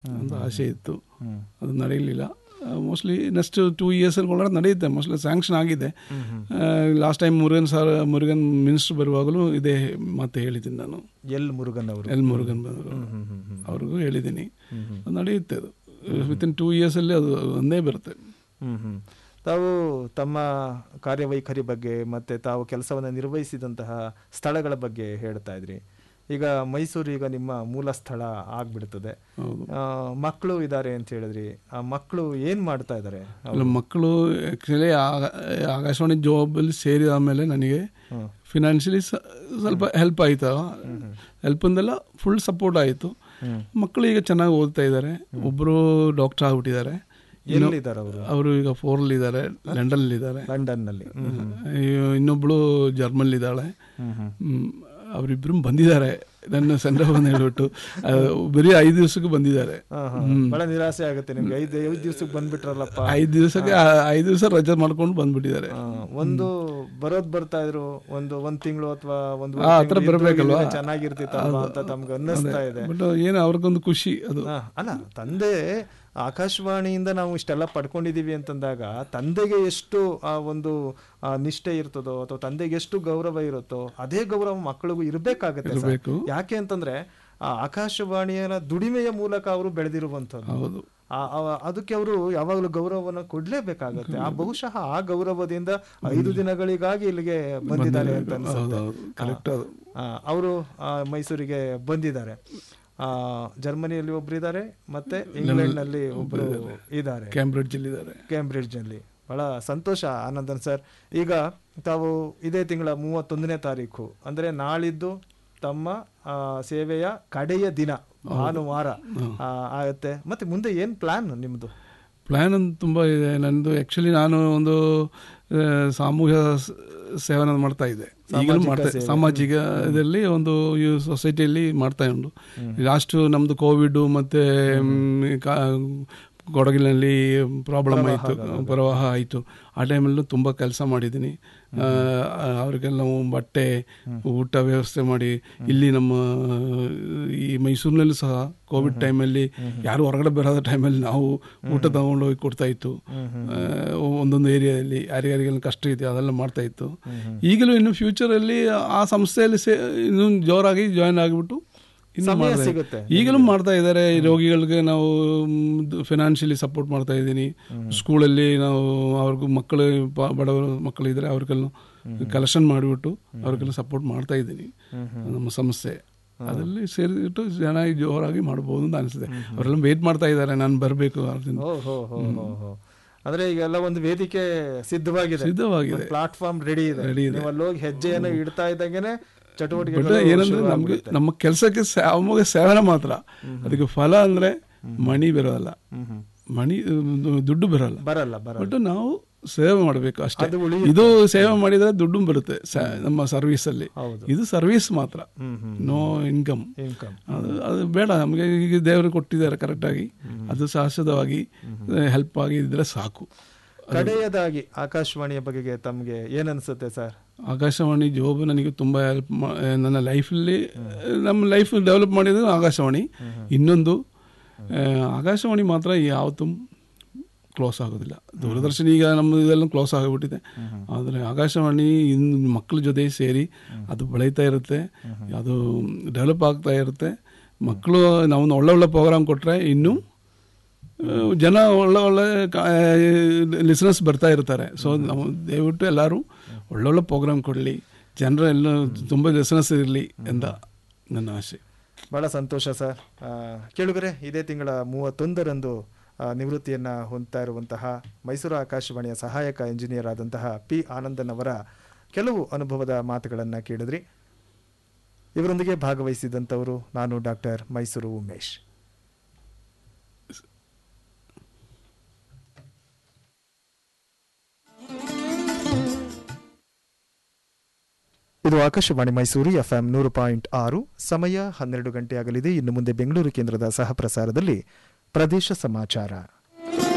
ಒಂದು ಆಸೆ ಇತ್ತು ಹ್ಮ್. ಅದು ನಡೆಯಲಿಲ್ಲ ಮೋಸ್ಟ್ಲಿ ನೆಕ್ಸ್ಟ್ ಟೂ ಇಯರ್ಸಲ್ಲಿ ಒಳಗಡೆ ನಡೆಯುತ್ತೆ ಮೋಸ್ಟ್ಲಿ ಸ್ಯಾಂಕ್ಷನ್ ಆಗಿದೆ last time Murugan sir Murugan minister ಬರುವಾಗಲೂ ಇದೇ ಮಾತು ಹೇಳಿದ್ದೀನಿ ನಾನು ಎಲ್ ಮುರುಗನ್ ಅವರು ಎಲ್ ಮುರುಗನ್ ಬಂದರು ಅವ್ರಿಗೂ ಹೇಳಿದ್ದೀನಿ ಅದು ನಡೆಯುತ್ತೆ ಅದು ವಿತಿನ್ ಟೂ ಇಯರ್ಸಲ್ಲಿ ಅದು ಒಂದೇ ಬರುತ್ತೆ ಹ್ಮ್ ಹ್ಮ್ ತಾವು ತಮ್ಮ ಕಾರ್ಯವೈಖರಿ ಬಗ್ಗೆ ಮತ್ತೆ ತಾವು ಕೆಲಸವನ್ನು ನಿರ್ವಹಿಸಿದಂತಹ ಸ್ಥಳಗಳ ಬಗ್ಗೆ ಹೇಳ್ತಾ ಇದ್ರಿ ಈಗ ಮೈಸೂರು ಈಗ ನಿಮ್ಮ ಮೂಲ ಸ್ಥಳ ಆಗ್ಬಿಡ್ತದೆ ಹೌದು ಆ, ಮಕ್ಕಳು ಇದ್ದಾರೆ ಅಂತ ಹೇಳಿದ್ರಿ ಆ ಮಕ್ಕಳು ಏನ್ ಮಾಡ್ತಾ ಇದ್ದಾರೆ ಅಲ್ಲ ಮಕ್ಕಳು ಆ್ಯಕ್ಚುಲಿ ಆಕಾಶವಾಣಿ ಜಾಬಲ್ಲಿ ಸೇರಿದ ಆಮೇಲೆ ನನಗೆ ಹ್ಮ್. ಫಿನಾನ್ಷಿಯಲಿ ಸ್ವಲ್ಪ ಹೆಲ್ಪ್ ಆಯಿತು ಹೆಲ್ಪ್ ಅಂದೆಲ್ಲ ಫುಲ್ ಸಪೋರ್ಟ್ ಆಯಿತು ಹ್ಮ್. ಮಕ್ಕಳು ಈಗ ಚೆನ್ನಾಗಿ ಓದ್ತಾ ಇದ್ದಾರೆ ಒಬ್ಬರು ಡಾಕ್ಟರ್ ಆಗ್ಬಿಟ್ಟಿದ್ದಾರೆ ಎಲ್ಲಿದ್ದಾರೆ ಅವರು ಅವರು ಈಗ ಫೋರ್ಲ್ ಇದ್ದಾರೆ ಲಂಡನ್ ಇದ್ದಾರೆ ಲಂಡನ್ ನಲ್ಲಿ ಇನ್ನೊಬ್ಳು ಜರ್ಮನ್ ಇದ್ದಾಳೆ ಹ್ಮ್ ಹ್ಮ್ ಹ್ಮ್. ಅವರಿಬ್ರು ಬಂದಿದ್ದಾರೆ ನನ್ನ ಸಂಡೆ ಬಂದು ಹೇಳ್ಬಿಟ್ಟು ಅದು ಬರೀ ಐದು ದಿವಸಕ್ಕೆ ಬಂದಿದ್ದಾರೆ ಹಾ, ಹಾ. ಬಹಳ ನಿರಾಸೆ ಆಗುತ್ತೆ ನಿಮ್ಗೆ ಐದು ಐದು ದಿವ್ಸಕ್ಕೆ ಬಂದ್ಬಿಟ್ರಲ್ಲಪ್ಪ ಐದು ದಿವಸಕ್ಕೆ ಐದು ದಿವಸ ರಜೆ ಮಾಡ್ಕೊಂಡು ಬಂದ್ಬಿಟ್ಟಿದ್ದಾರೆ ಆ, ಒಂದು ಬರೋದ್ ಬರ್ತಾ ಇದ್ರು ಒಂದು ಒಂದ್ ತಿಂಗಳು ಅಥವಾ ಒಂದು ಆ, ಹತ್ರ ಬರ್ಬೇಕಲ್ವಾ? ಚೆನ್ನಾಗಿರ್ತಿತ್ತಲ್ವಾ ಅಂತ ತಮ್ಗೆ ಅನ್ನಿಸ್ತಾ ಇದೆ ಬಟ್ ಏನು ಅವ್ರಿಗೊಂದು ಖುಷಿ ಅದು ಆ, ಅಲ್ಲ ತಂದೆ ಆಕಾಶವಾಣಿಯಿಂದ ನಾವು ಇಷ್ಟೆಲ್ಲ ಪಡ್ಕೊಂಡಿದೀವಿ ಅಂತಂದಾಗ ತಂದೆಗೆ ಎಷ್ಟು ಆ ಒಂದು ಆ, ನಿಷ್ಠೆ ಇರ್ತದೋ ಅಥವಾ ತಂದೆಗೆ ಎಷ್ಟು ಗೌರವ ಇರುತ್ತೋ ಅದೇ ಗೌರವ ಮಕ್ಕಳಿಗೂ ಇರ್ಬೇಕಾಗತ್ತೆ ಸರ್. ಇರ್ಬೇಕು. ಯಾಕೆ ಅಂತಂದ್ರೆ ಆ ಆಕಾಶವಾಣಿಯ ದುಡಿಮೆಯ ಮೂಲಕ ಅವರು ಬೆಳೆದಿರುವಂತದ್ದು ಹೌದು ಆ- ಆ- ಅದಕ್ಕೆ ಅವರು ಯಾವಾಗಲೂ ಗೌರವವನ್ನು ಕೊಡ್ಲೇಬೇಕಾಗತ್ತೆ ಆ ಬಹುಶಃ ಆ ಗೌರವದಿಂದ ಐದು ದಿನಗಳಿಗಾಗಿ ಇಲ್ಲಿಗೆ ಬಂದಿದ್ದಾರೆ ಅಂತ ಹೌದು ಅನ್ಸುತ್ತೆ ಹೌದು ಕರೆಕ್ಟ್ ಅದು ಅವರು ಮೈಸೂರಿಗೆ ಬಂದಿದ್ದಾರೆ ಆ, ಜರ್ಮನಿಯಲ್ಲಿ ಒಬ್ರಿದ್ದಾರೆ ಮತ್ತೆ ಇಂಗ್ಲೆಂಡ್ ನಲ್ಲಿ ಒಬ್ರು ಇದ್ದಾರೆ ಕ್ಯಾಂಬ್ರಿಡ್ಜಲ್ಲಿ ಇದ್ದಾರೆ ಕೇಂಬ್ರಿಡ್ಜ್ ನಲ್ಲಿ ಬಹಳ ಸಂತೋಷ ಆನಂದನ್ ಸರ್ ಈಗ ತಾವು ಇದೇ ತಿಂಗಳ ಮೂವತ್ತೊಂದನೇ ತಾರೀಕು ಅಂದ್ರೆ ನಾಳಿದ್ದು ತಮ್ಮ ಆ, ಸೇವೆಯ ಕಡೆಯ ದಿನ ಭಾನುವಾರ ಆ, ಆಗುತ್ತೆ ಮತ್ತೆ ಮುಂದೆ ಏನ್ ಪ್ಲಾನ್ ನಿಮ್ದು ಪ್ಲ್ಯಾನ್ ಅಂತ ತುಂಬ ಇದೆ ನಂದು ಆ್ಯಕ್ಚುಲಿ ನಾನು ಒಂದು ಆ, ಸಾಮೂಹಿಕ ಸ- ಸೇವನ ಮಾಡ್ತಾ ಇದ್ದೆ ಈಗಲೂ ಮಾಡ್ತಾ ಸಾಮಾಜಿಕ ಇದರಲ್ಲಿ ಒಂದು ಈ ಸೊಸೈಟಿಯಲ್ಲಿ ಮಾಡ್ತಾ ಉಂಟು ಲಾಸ್ಟ್ ನಮ್ಮದು ಕೋವಿಡ್ ಮತ್ತು ಕೊಡಗಿನಲ್ಲಿ ಪ್ರಾಬ್ಲಮ್ ಆಯಿತು ಪ್ರವಾಹ ಆಯಿತು ಆ ಟೈಮಲ್ಲೂ ತುಂಬ ಕೆಲಸ ಮಾಡಿದ್ದೀನಿ ಆ, ಅವ್ರಿಗೆಲ್ಲ ನಾವು ಬಟ್ಟೆ ಊಟ ವ್ಯವಸ್ಥೆ ಮಾಡಿ ಇಲ್ಲಿ ನಮ್ಮ ಈ ಮೈಸೂರಿನಲ್ಲೂ ಸಹ ಕೋವಿಡ್ ಟೈಮಲ್ಲಿ ಯಾರು ಹೊರಗಡೆ ಬರೋದ ಟೈಮಲ್ಲಿ ನಾವು ಊಟ ತಗೊಂಡು ಹೋಗಿ ಕೊಡ್ತಾ ಇತ್ತು ಆ, ಒಂದೊಂದು ಏರಿಯಾದಲ್ಲಿ ಯಾರ್ಯಾರಿಗೆಲ್ಲ ಕಷ್ಟ ಇದೆ ಅದೆಲ್ಲ ಮಾಡ್ತಾ ಇತ್ತು ಈಗಲೂ ಇನ್ನು ಫ್ಯೂಚರಲ್ಲಿ ಆ ಸಂಸ್ಥೆಯಲ್ಲಿ ಸೇ ಇನ್ನೂ ಜೋರಾಗಿ ಜಾಯಿನ್ ಆಗಿಬಿಟ್ಟು ಇನ್ನು ಸಮಯ ಮಾಡ್ತಾ ಸಿಗುತ್ತೆ. ಈಗಲೂ ಮಾಡ್ತಾ ಇದ್ದಾರೆ ಈ ರೋಗಿಗಳಿಗೆ ನಾವು ಫಿನಾನ್ಷಿಯಲಿ ಸಪೋರ್ಟ್ ಮಾಡ್ತಾ ಇದ್ದೀನಿ ಸ್ಕೂಲಲ್ಲಿ ನಾವು ಅವ್ರಿಗೂ ಮಕ್ಕಳು ಪ- ಬಡವರು ಮಕ್ಕಳು ಇದ್ದಾರೆ ಅವ್ರಿಗೆಲ್ಲ ಕಲೆಕ್ಷನ್ ಮಾಡಿಬಿಟ್ಟು ಅವ್ರಿಗೆಲ್ಲ ಸಪೋರ್ಟ್ ಮಾಡ್ತಾ ಇದ್ದೀನಿ ನಮ್ಮ ಸಂಸ್ಥೆ ಅದರಲ್ಲಿ ಸೇರಿಬಿಟ್ಟು ಚೆನ್ನಾಗಿ ಜೋರಾಗಿ ಮಾಡ್ಬೋದು ಅಂತ ಅನಿಸಿದೆ ಅವರೆಲ್ಲ ವೇಟ್ ಮಾಡ್ತಾ ಇದ್ದಾರೆ ನಾನು ಬರಬೇಕು ಅವ್ರಿಂದ ಓ ಹೋ ಹೋ ಹೋ ಹೋ ಅಂದ್ರೆ ಈಗೆಲ್ಲ ಒಂದು ವೇದಿಕೆ ಸಿದ್ಧವಾಗಿದೆ ಸಿದ್ಧವಾಗಿದೆ ಪ್ಲಾಟ್ಫಾರ್ಮ್ ರೆಡಿ ಇದೆ Ready ಇದೆ. ನೀವು ಅಲ್ಲೋಗಿ ಹೆಜ್ಜೆಯನ್ನು ಇಡ್ತಾ ಇದ್ದಂಗೆನೆ ಬಟ್ ಚಟುವಟಿಕೆ ಏನಂದ್ರೆ ನಮ್ಗೆ ನಮ್ಮ ಕೆಲಸಕ್ಕೆ ಅವಾಗ ಸೇವನೆ ಮಾತ್ರ ಅದಕ್ಕೆ ಫಲ ಅಂದ್ರೆ ಮಣಿ ಬರೋಲ್ಲ ಮಣಿ ದು- ದುಡ್ಡು ಬರಲ್ಲ ಬರಲ್ಲ ಬರಲ್ಲ ಬಟ್ ನಾವು ಸೇವೆ ಮಾಡಬೇಕು ಅಷ್ಟೇ ಅದು ಉಳಿ ಇದು ಸೇವೆ ಮಾಡಿದ್ರೆ ದುಡ್ಡು ಬರುತ್ತೆ ಸ- ನಮ್ಮ ಸರ್ವಿಸ್ ಅಲ್ಲಿ ಹೌದು. ಇದು ಸರ್ವಿಸ್ ಮಾತ್ರ hmm hmm no income income ಅದು ಅದು ಬೇಡ ನಮಗೆ ಈಗ ದೇವರು ಕೊಟ್ಟಿದ್ದಾರೆ ಕರೆಕ್ಟಾಗಿ ಅದು ಶಾಶ್ವತವಾಗಿ ಹೆಲ್ಪ್ ಆಗಿ ಇದ್ರೆ ಸಾಕು ಕಡೆಯದಾಗಿ ಆಕಾಶವಾಣಿಯ ಬಗೆಗೆ ತಮ್ಗೆ ಏನ್ ಅನ್ಸುತ್ತೆ ಸರ್ ಆಕಾಶವಾಣಿ ಜಾಬ್ ನನಗೆ ತುಂಬ ಹೆಲ್ಪ್ ನನ್ನ ಲೈಫಲ್ಲಿ ನಮ್ಮ ಲೈಫ್ ಡೆವಲಪ್ ಮಾಡಿದ್ದು ಆಕಾಶವಾಣಿ ಇನ್ನೊಂದು ಆ, ಆಕಾಶವಾಣಿ ಮಾತ್ರ ಯಾವತ್ತೂ ಕ್ಲೋಸ್ ಆಗೋದಿಲ್ಲ ದೂರದರ್ಶನ ಈಗ ನಮ್ಮ ಇದೆಲ್ಲ ಕ್ಲೋಸ್ ಆಗಿಬಿಟ್ಟಿದೆ ಆದರೆ ಆಕಾಶವಾಣಿ ಇನ್ನು ಮಕ್ಕಳ ಜೊತೆ ಸೇರಿ ಅದು ಬೆಳೀತಾ ಇರುತ್ತೆ ಅದು ಡೆವಲಪ್ ಆಗ್ತಾ ಇರುತ್ತೆ ಮಕ್ಕಳು ನಾವು ಒಳ್ಳೆ ಒಳ್ಳೆ ಪ್ರೋಗ್ರಾಮ್ ಕೊಟ್ಟರೆ ಇನ್ನೂ ಆ, ಜನ ಒಳ್ಳೆ ಒಳ್ಳೆ ಲಿಸನರ್ಸ್ ಬರ್ತಾ ಇರ್ತಾರೆ ಸೊ ನಾವು ದಯವಿಟ್ಟು ಎಲ್ಲರೂ ಒಳ್ಳೊಳ್ಳೆ ಪ್ರೋಗ್ರಾಮ್ ಕೊಡಲಿ ಜನರ ಎಲ್ಲ ತುಂಬ ಲಿಸನರ್ಸ್ ಇರಲಿ ಎಂದ ನನ್ನ ಆಸೆ ಬಹಳ ಸಂತೋಷ ಸರ್ ಆ, ಕೇಳುಗರೆ ಇದೇ ತಿಂಗಳ ಮೂವತ್ತೊಂದರಂದು ಆ, ನಿವೃತ್ತಿಯನ್ನ ಹೊಂದ್ತಾ ಇರುವಂತಹ ಮೈಸೂರು ಆಕಾಶವಾಣಿಯ ಸಹಾಯಕ ಇಂಜಿನಿಯರ್ ಆದಂತಹ ಪಿ ಆನಂದನ್ ಅವರ ಕೆಲವು ಅನುಭವದ ಮಾತುಗಳನ್ನು ಕೇಳಿದ್ರಿ ಇವರೊಂದಿಗೆ ಭಾಗವಹಿಸಿದಂಥವರು ನಾನು ಡಾಕ್ಟರ್ ಮೈಸೂರು ಉಮೇಶ್ ಇದು ಆಕಾಶವಾಣಿ ಮೈಸೂರು ಎಫ್ಎಂ ನೂರು ಪಾಯಿಂಟ್ ಆರು ಸಮಯ ಹನ್ನೆರಡು ಗಂಟೆ ಆಗಲಿದೆ ಇನ್ನು ಮುಂದೆ ಬೆಂಗಳೂರು ಕೇಂದ್ರದ ಸಹ ಪ್ರಸಾರದಲ್ಲಿ ಪ್ರದೇಶ ಸಮಾಚಾರ